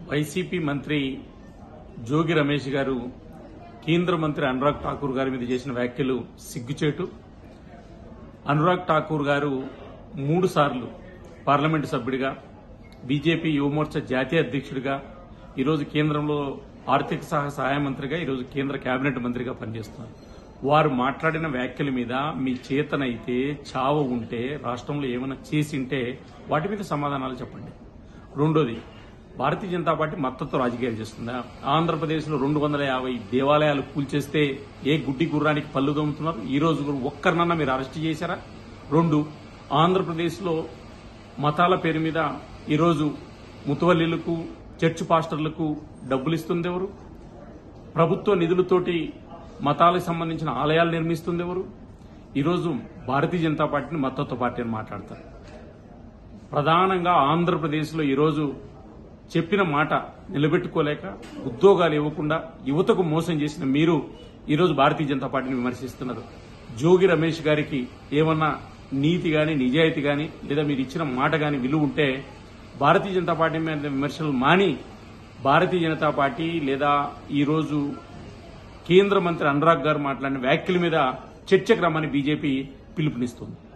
YCP మంత్రి జోగి రమేష్ గారు కేంద్ర మంత్రి అనురాగ్ ఠాకూర్ గారి మీద చేసిన వ్యాఖ్యలు సిగ్గుచేటు అనురాగ్ ఠాకూర్ గారు మూడు సార్లు పార్లమెంటు సభ్యుడిగా బీజేపీ యువమోర్చా జాతీయ అధ్యక్షుడిగా ఈరోజు కేంద్రంలో ఆర్థిక సహ సహాయ మంత్రిగా ఈరోజు కేంద్ర కేబినెట్ మంత్రిగా పనిచేస్తున్నారు వారు మాట్లాడిన వ్యాఖ్యల మీద మీ చేతనైతే చావ ఉంటే రాష్ట్రంలో ఏమైనా చేసింటే వాటి మీద సమాధానాలు చెప్పండి రెండోది భారతీయ జనతా పార్టీ మద్దతు రాజకీయాలు చేస్తుందా ఆంధ్రప్రదేశ్లో రెండు వందల యాభై దేవాలయాలు కూల్చేస్తే ఏ గుడ్డి గుర్రానికి పళ్ళు దొమ్ముతున్నారు ఈ రోజు కూడా ఒక్కరినన్నా మీరు అరెస్ట్ చేశారా రెండు ఆంధ్రప్రదేశ్లో మతాల పేరు మీద ఈరోజు ముతవల్లిలకు చర్చ్ పాస్టర్లకు డబ్బులు ఇస్తుంది ఎవరు ప్రభుత్వ నిధులతోటి మతాలకు సంబంధించిన ఆలయాలు నిర్మిస్తుంది ఎవరు ఈరోజు భారతీయ జనతా పార్టీని మద్దతు పార్టీ అని మాట్లాడతారు ప్రధానంగా ఆంధ్రప్రదేశ్లో ఈరోజు చెప్పిన మాట నిలబెట్టుకోలేక ఉద్యోగాలు ఇవ్వకుండా యువతకు మోసం చేసిన మీరు ఈరోజు భారతీయ జనతా పార్టీని విమర్శిస్తున్నారు జోగి రమేష్ గారికి ఏమన్నా నీతి గాని నిజాయితీ గాని లేదా మీరు ఇచ్చిన మాట గాని విలువ ఉంటే భారతీయ జనతా పార్టీ మీద విమర్శలు మాని భారతీయ జనతా పార్టీ లేదా ఈరోజు కేంద్ర మంత్రి అనురాగ్ గారు మాట్లాడిన వ్యాఖ్యల మీద చర్చకు రమ్మని బీజేపీ పిలుపునిస్తుంది